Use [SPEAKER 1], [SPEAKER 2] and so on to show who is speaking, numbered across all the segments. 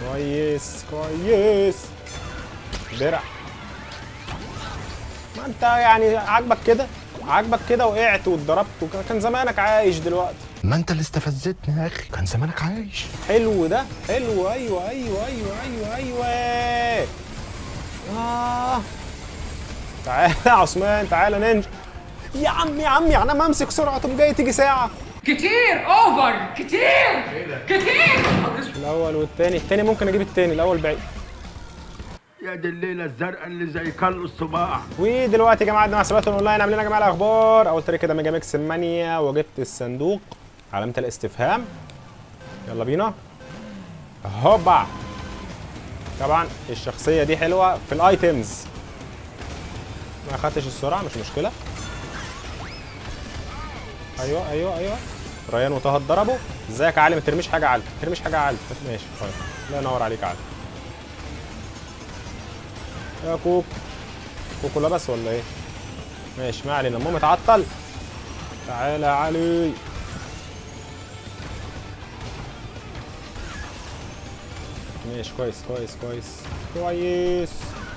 [SPEAKER 1] كويس كويس درع ما انت يعني عاجبك كده عاجبك كده وقعت واتضربت وكان زمانك عايش دلوقتي
[SPEAKER 2] ما انت اللي استفزتني يا اخي كان زمانك عايش
[SPEAKER 1] حلو ده حلو ايوه ايوه ايوه ايوه ايوه اه تعالى يا عثمان تعالى نينجا يا عم يا عم يعني انا امسك سرعه تقوم جاي تيجي ساعه
[SPEAKER 3] كتير اوفر كتير كتير
[SPEAKER 1] الاول والتاني التاني ممكن اجيب التاني الاول بعيد
[SPEAKER 4] يا دي الليله الزرقاء اللي زي كل الصباع
[SPEAKER 1] ودلوقتي يا جماعه عندنا حسابات اونلاين عاملين يا جماعه الاخبار اول طريق كده ميجا ميكس مانيا وجبت الصندوق علامه الاستفهام يلا بينا هوبا طبعا الشخصيه دي حلوه في الايتمز ما اخدتش السرعه مش مشكله ايوه ايوه ايوه ريان وطه اتضربوا ازيك يا علي ما ترميش حاجه يا علي ما ترميش حاجه يا علي ماشي طيب الله ينور عليك يا علي يا كوك كوكو لبس ولا ايه ماشي ما علينا المهم اتعطل تعالى يا علي ماشي كويس كويس كويس كويس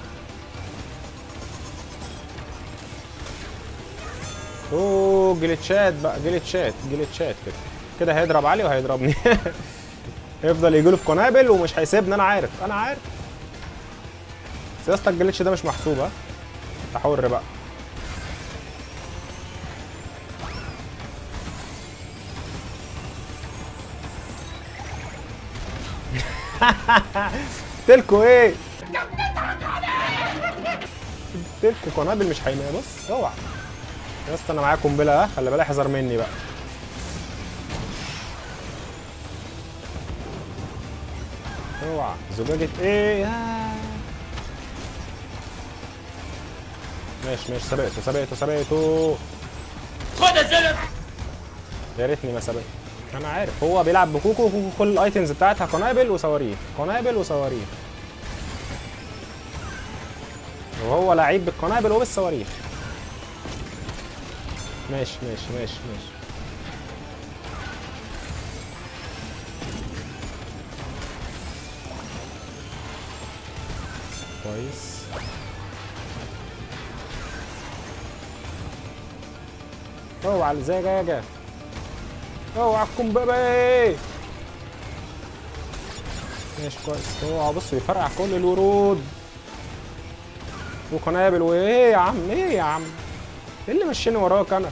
[SPEAKER 1] اوه جليتشات بقى جليتشات جليتشات كده كده هيضرب علي وهيضربني يفضل يجيله في قنابل ومش هيسيبني انا عارف انا عارف سياسة الجليتش ده مش محسوب ها انت حر بقى تلكوا ايه تلكوا قنابل مش هيمية بص اوعى يا اسطى انا معايا قنبله ها خلي بالك احذر مني بقى اوعى زجاجة ايه يا ماشي ماشي سبقته سبقته سبقته
[SPEAKER 3] خد يا زلمه
[SPEAKER 1] يا ريتني ما سبقت انا عارف هو بيلعب بكوكو وكوكو كل الايتمز بتاعتها قنابل وصواريخ قنابل وصواريخ وهو لعيب بالقنابل وبالصواريخ ماشي ماشي ماشي ماشي كويس اوعى الزجاجة اوعى القنبلة ماشي كويس اوعى بص بيفرقع كل الورود وقنابل وايه يا عم ايه يا عم ايه اللي مشيني وراك انا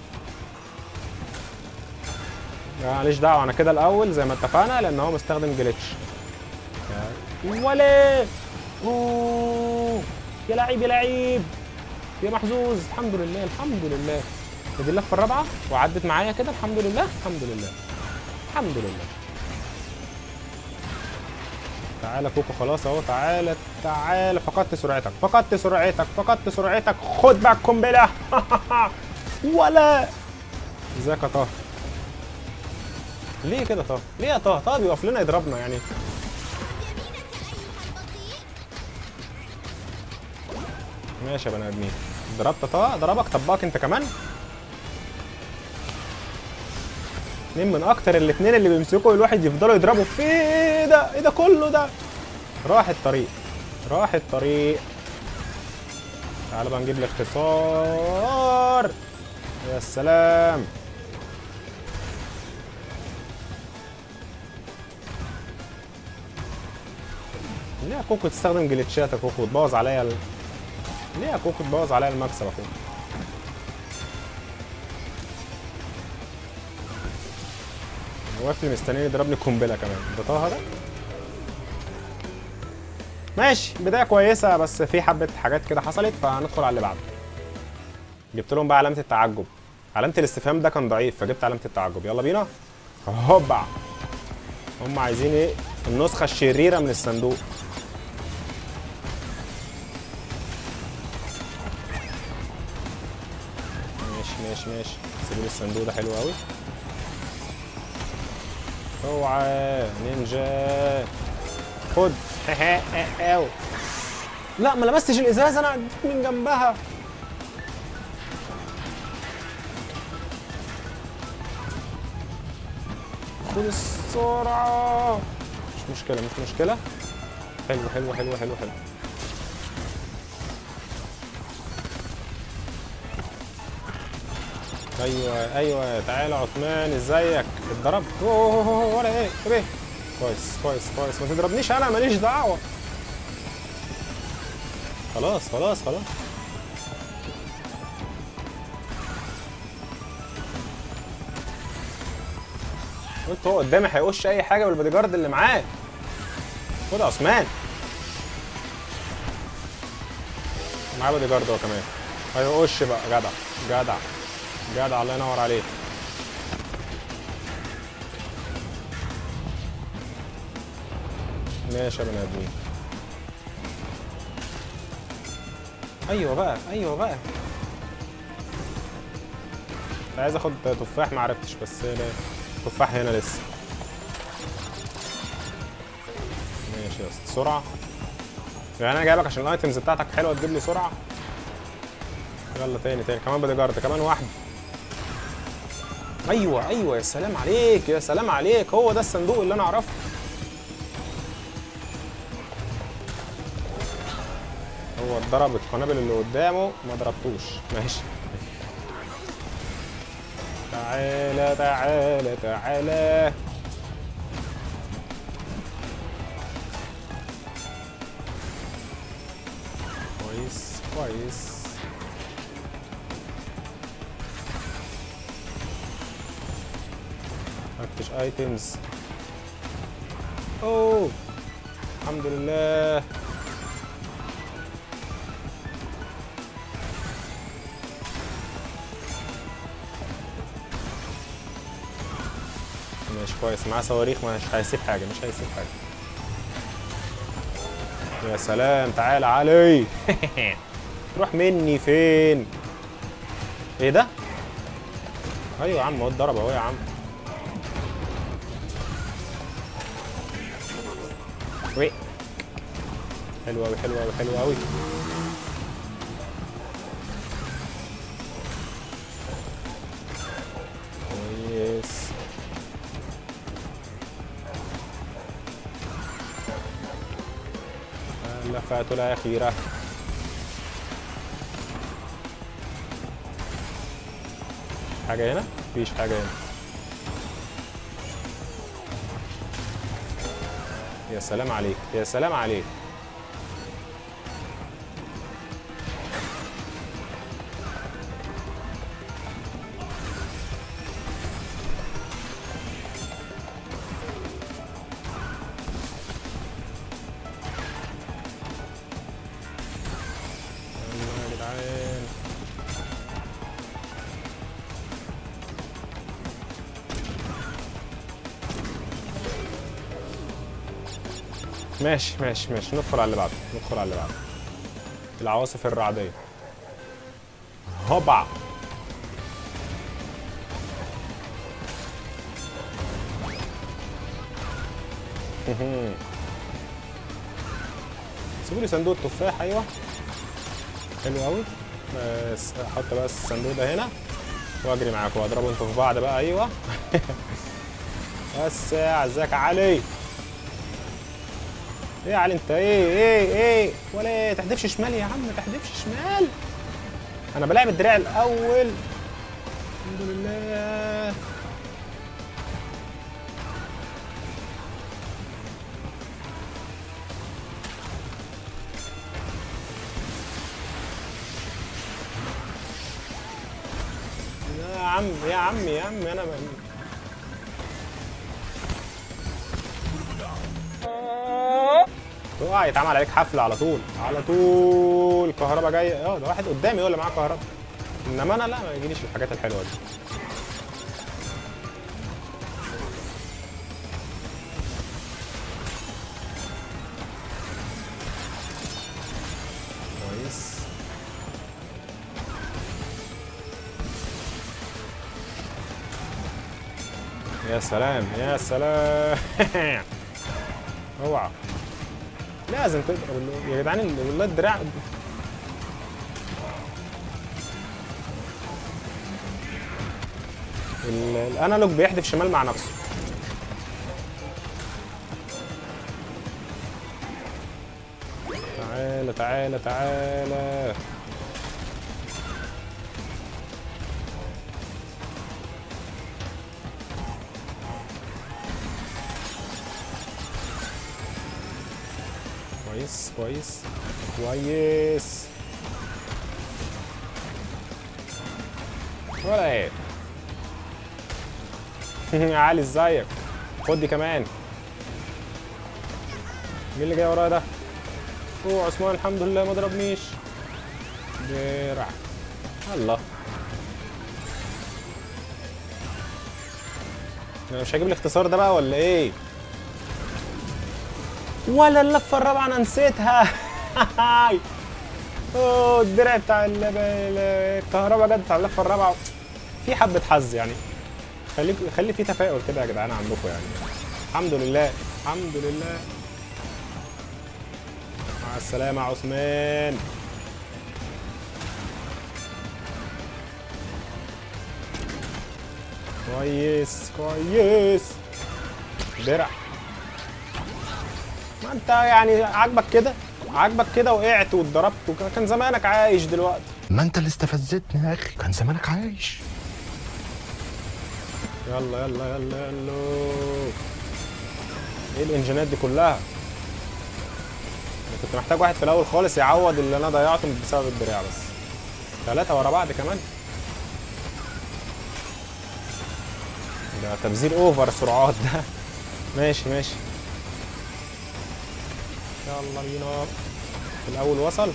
[SPEAKER 1] معليش دعوه انا كده الاول زي ما اتفقنا لان هو مستخدم جليتش ولا اوه يا لعيب يا لعيب يا محظوظ الحمد لله الحمد لله دي اللفه الرابعه وعدت معايا كده الحمد لله الحمد لله الحمد لله تعالى كوكو خلاص اهو تعالى تعالى فقدت سرعتك فقدت سرعتك فقدت سرعتك خد بقى القنبله ولا ازيك يا طه ليه كده طه ليه يا طه طه بيقف لنا يضربنا يعني ماشي يا بني ادمين ضربت طه ضربك طبقك انت كمان اتنين من اكتر الاتنين اللي بيمسكوا الواحد يفضلوا يضربوا في ايه ده ايه ده كله ده راح الطريق راح الطريق تعالى بقى نجيب الاختصار يا سلام ليه يا كوكو تستخدم جليتشات يا كوكو وتبوظ عليا ال... ليه يا كوكو تبوظ عليا المكسب يا كوكو واقف لي مستنيني يضربني قنبله كمان ده طه ده ماشي بدايه كويسه بس في حبه حاجات كده حصلت فهندخل على اللي بعده جبت لهم بقى علامه التعجب علامه الاستفهام ده كان ضعيف فجبت علامه التعجب يلا بينا هوبا هم عايزين ايه النسخه الشريره من الصندوق ماشي ماشي ماشي سيبوا لي الصندوق ده حلو قوي اوعى نينجا خد اوي لا ما لمستش الازاز انا عديت من جنبها خد السرعة مش مشكله مش مشكله حلو حلو حلو حلو حلو ايوه ايوه تعالى عثمان ازيك اتضرب أوه، أوه، أوه، أوه، ولا ايه طب ايه كويس كويس كويس ما تضربنيش انا ماليش دعوه خلاص خلاص خلاص قلت هو قدامي هيقش اي حاجه بالبودي جارد اللي معاه خد يا عثمان معاه بودي جارد هو كمان هيقش بقى جدع جدع جدع الله ينور عليك ماشي يا بني ادمين ايوه بقى ايوه بقى كنت عايز اخد تفاح ما عرفتش بس لا، تفاح هنا لسه ماشي يا اسطى سرعه يعني انا جايبك عشان الايتمز بتاعتك حلوه تجيب لي سرعه يلا تاني تاني كمان بودي جارد كمان واحد ايوه ايوه يا سلام عليك يا سلام عليك هو ده الصندوق اللي انا اعرفه هو اتضرب القنابل اللي قدامه ما ضربتوش ماشي تعالى تعالى تعالى كويس كويس فتش ايتمز اوه الحمد لله ماشي كويس معاه صواريخ مش هيسيب حاجه مش هيسيب حاجه يا سلام تعالى علي تروح مني فين ايه ده ايوه يا عم هو اتضرب اهو يا عم وي حلو قوي حلو قوي حلو قوي كويس اللفات الأخيرة حاجة هنا؟ مفيش حاجة هنا يا سلام عليك يا سلام عليك يلا يا جدعان ماشي ماشي ماشي ندخل على اللي بعده ندخل على اللي بعده العواصف الرعدية هوبا مهم. سيبوا لي صندوق التفاح ايوه حلو قوي بس احط بس الصندوق ده هنا واجري معاكم واضربوا انتوا في بعض بقى ايوه بس يا عزاك يا علي ايه يا علي انت ايه ايه ايه ولا ايه تحدفش شمال يا عم ما تحدفش شمال انا بلعب الدراع الاول الحمد لله يا عم يا عم يا عم انا ب- تقع يتعمل عليك حفله على طول على طول كهربا جايه اه ده واحد قدامي هو اللي معاه كهربا انما انا لا ما يجيليش الحاجات الحلوه دي كويس يا سلام يا سلام اوعى لازم تضرب ال- يا جدعان ال- والله الدراع ال- الانالوج بيحدف شمال مع نفسه تعالى تعالى تعالى كويس كويس كويس ولا ايه يا علي ازيك خد دي كمان مين اللي جاي ورايا ده اوه عثمان الحمد لله ما ضربنيش درع الله انا مش هجيب الاختصار ده بقى ولا ايه ولا اللفه الرابعه انا نسيتها اوه الدرع بتاع ال- ال- الكهرباء جت بتاع اللفه الرابعه في حبه حظ يعني خلي خلي في تفاؤل كده يا جدعان عندكم يعني الحمد لله الحمد لله مع السلامة يا عثمان كويس كويس درع ما انت يعني عاجبك كده عاجبك كده وقعت واتضربت وكان كان زمانك عايش دلوقتي
[SPEAKER 2] ما انت اللي استفزتني يا اخي كان زمانك عايش
[SPEAKER 1] يلا يلا يلا يلا ايه الانجينات دي كلها أنا كنت محتاج واحد في الاول خالص يعوض اللي انا ضيعته بسبب الدراع بس ثلاثة ورا بعض كمان ده تبذير اوفر سرعات ده ماشي ماشي يلا بينا الاول وصل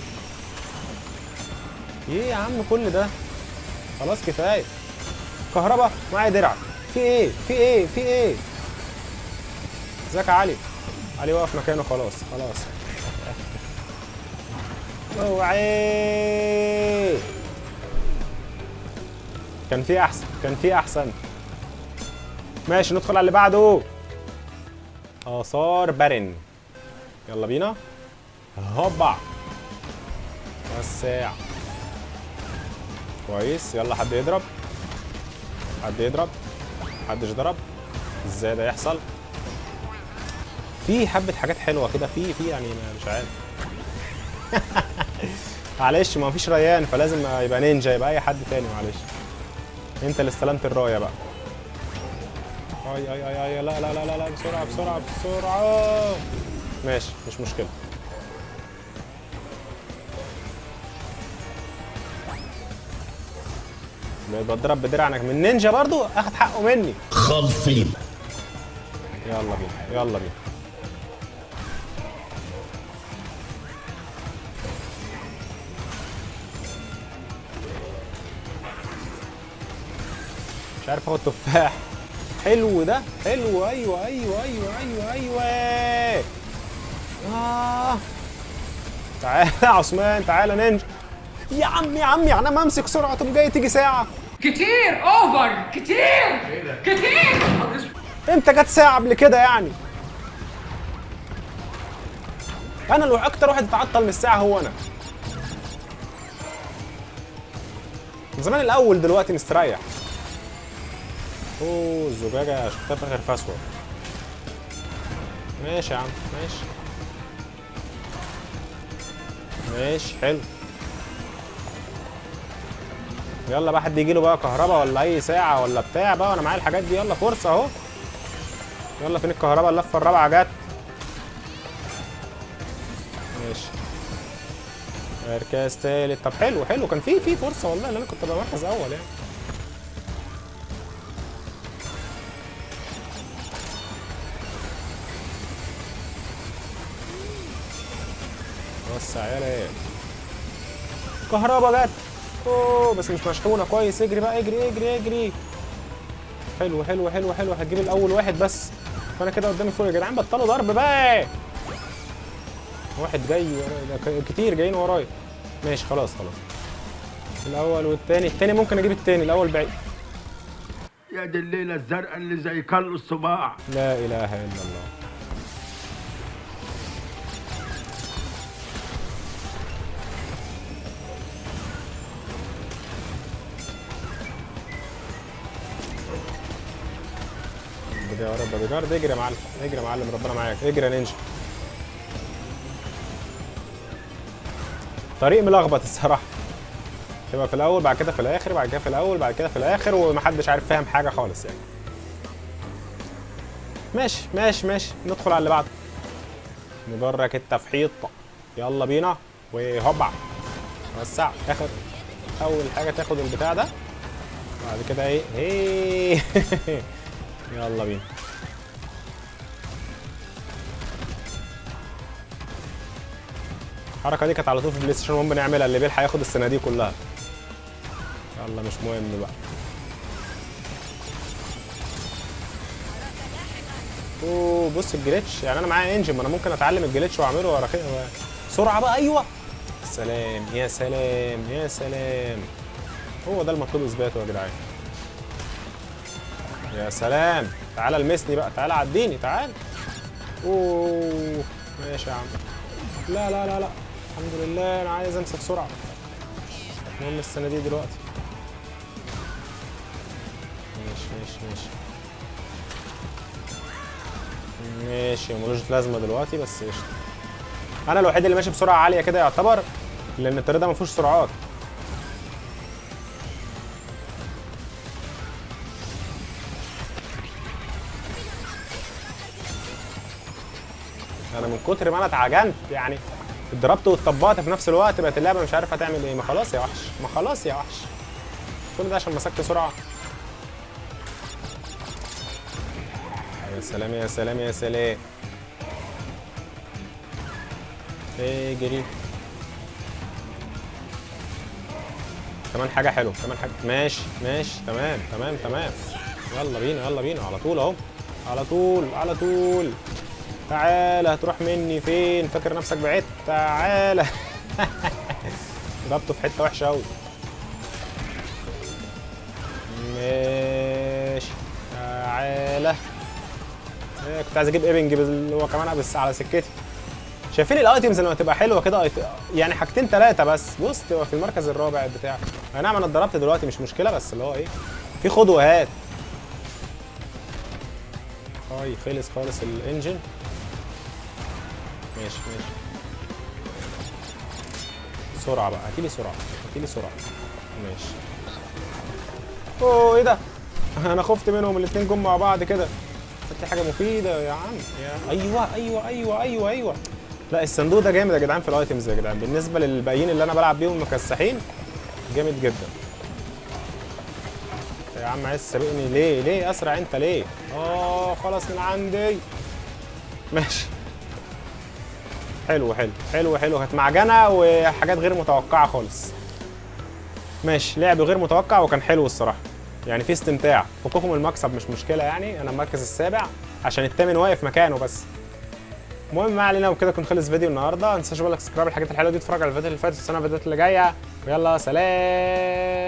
[SPEAKER 1] ايه يا عم كل ده خلاص كفايه كهربا معايا درع في ايه في ايه في ايه ازيك يا علي علي واقف مكانه خلاص خلاص اوعي كان في احسن كان في احسن ماشي ندخل على اللي بعده اثار برن يلا بينا هوبا وسع كويس يلا حد يضرب حد يضرب محدش ضرب ازاي ده يحصل في حبه حاجات حلوه كده في في يعني ما- مش عارف معلش ما فيش ريان فلازم يبقى نينجا يبقى اي حد تاني معلش انت اللي استلمت الرايه بقى اي اي اي اي لا لا لا لا, لا بسرعه بسرعه بسرعه ماشي مش مشكله بقيت بضرب بدرعنك من نينجا برضو اخد حقه مني
[SPEAKER 2] خالصين
[SPEAKER 1] يلا بينا يلا بينا مش عارف اخد تفاح حلو ده حلو ايوه ايوه ايوه ايوه ايوه اه تعالى يا عثمان تعالى نينجا يا عم يا عم يعني انا امسك سرعه تقوم جاي تيجي ساعه
[SPEAKER 3] كتير اوفر كتير كتير
[SPEAKER 1] امتى جت ساعة قبل كده يعني؟ أنا لو أكتر واحد اتعطل من الساعة هو أنا. من زمان الأول دلوقتي مستريح. أوه الزجاجة شفتها في آخر فسوة. ماشي يا عم ماشي. ماشي حلو. يلا بقى حد يجي له بقى كهرباء ولا أي ساعة ولا بتاع بقى وأنا معايا الحاجات دي يلا فرصة أهو. يلا فين الكهرباء اللفه الرابعه جت ماشي مركز تالت طب حلو حلو كان في في فرصه والله ان انا كنت ابقى مركز اول يعني وسع يا كهرباء جت اوه بس مش مشحونه كويس اجري بقى اجري اجري اجري حلو حلو حلو حلو هتجيب الاول واحد بس فانا كده قدامي فوق يا جدعان بطلوا ضرب بقى واحد جاي ورا ده ك- كتير جايين ورايا ماشي خلاص خلاص الاول والتاني التاني ممكن اجيب التاني الاول بعيد
[SPEAKER 4] يا دي الليله الزرقاء اللي زي كل الصباع
[SPEAKER 1] لا اله الا الله بدي يا رب بدي جارد اجري يا معلم اجري يا معلم ربنا معاك اجري يا نينجا طريق ملخبط الصراحه تبقى في الاول بعد كده في الاخر بعد كده في الاول بعد كده في الاخر ومحدش عارف فاهم حاجه خالص يعني ماشي ماشي ماشي ندخل على اللي بعده مدرج التفحيط يلا بينا وهوبع وسع اخد اول حاجه تاخد البتاع ده بعد كده ايه هي يلا بينا الحركه دي كانت على طول في البلاي ستيشن 1 بنعملها اللي بيلحق ياخد الصناديق كلها يلا مش مهم بقى اوه بص الجليتش يعني انا معايا انجن ما انا ممكن اتعلم الجليتش واعمله ورا كده بسرعه بقى ايوه سلام يا سلام يا سلام هو ده المطلوب اثباته يا جدعان يا سلام تعالى المسني بقى تعالى عديني تعال اوه ماشي يا عم لا لا لا لا الحمد لله انا عايز امسك سرعه المهم الصناديق دلوقتي ماشي ماشي ماشي ماشي ملوش لازمه دلوقتي بس قشطه انا الوحيد اللي ماشي بسرعه عاليه كده يعتبر لان الطريق ده ما فيهوش سرعات انا من كتر ما انا اتعجنت يعني اتضربت واتطبقت في نفس الوقت بقت اللعبه مش عارف هتعمل ايه ما خلاص يا وحش ما خلاص يا وحش كل ده عشان مسكت سرعه يا سلام يا سلام يا سلام اجري كمان حاجة حلوة كمان حاجة ماشي ماشي تمام تمام تمام يلا بينا يلا بينا على طول اهو على طول على طول تعالى هتروح مني فين فاكر نفسك بعدت تعالى ضربته في حتة وحشة أوي ماشي تعالى إيه، كنت عايز اجيب ايبنج بس اللي هو كمان بس على سكتي شايفين الايتمز لما تبقى حلوه كده أيت- يعني حاجتين ثلاثه بس بص تبقى في المركز الرابع بتاعك اي نعم انا اتضربت دلوقتي مش مشكله بس اللي هو ايه في خد وهات هاي خلص خالص الانجن ماشي ماشي سرعه بقى هاتيلي سرعه هاتيلي سرعه ماشي اوه ايه ده انا خفت منهم الاثنين جم مع بعض كده هات لي حاجه مفيده يا عم يا ايوه ايوه ايوه ايوه ايوه لا الصندوق ده جامد يا جدعان في الايتمز يا جدعان بالنسبه للباقيين اللي انا بلعب بيهم مكسحين جامد جدا يا عم عايز تسابقني ليه ليه اسرع انت ليه اه خلاص من عندي ماشي حلو حلو حلو حلو كانت معجنه وحاجات غير متوقعه خالص ماشي لعب غير متوقع وكان حلو الصراحه يعني في استمتاع فككم من المكسب مش مشكله يعني انا المركز السابع عشان الثامن واقف مكانه بس المهم ما علينا وكده كنت خلص فيديو النهارده ما تنساش بقى سبسكرايب الحاجات الحلوه دي اتفرج على الفيديوهات اللي فاتت والسنه الفيديوهات اللي جايه ويلا سلام